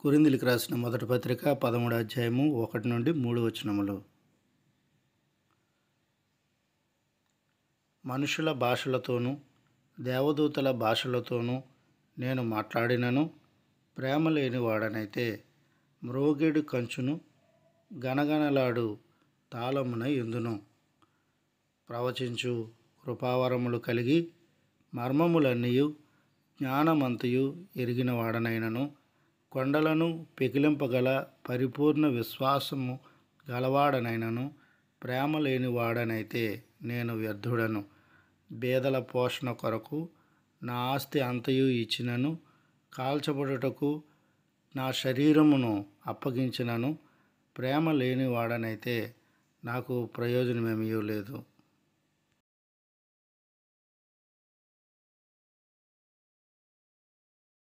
కురిందిలికి రాసిన మొదటి పత్రిక పదమూడు అధ్యాయము ఒకటి నుండి మూడు వచనములు మనుషుల భాషలతోనూ దేవదూతల భాషలతోనూ నేను మాట్లాడినను ప్రేమ లేనివాడనైతే మ్రోగేడు కంచును గనగనలాడు తాళమున ఎందును ప్రవచించు కృపావరములు కలిగి మర్మములన్నీయు జ్ఞానమంతయు ఎరిగిన వాడనైనను కొండలను పెకిలింపగల పరిపూర్ణ విశ్వాసము గలవాడనైనను ప్రేమ లేనివాడనైతే నేను వ్యర్థుడను బేదల పోషణ కొరకు నా ఆస్తి అంతయు ఇచ్చినను కాల్చబడుటకు నా శరీరమును అప్పగించినను ప్రేమ లేనివాడనైతే నాకు ప్రయోజనమేమీ లేదు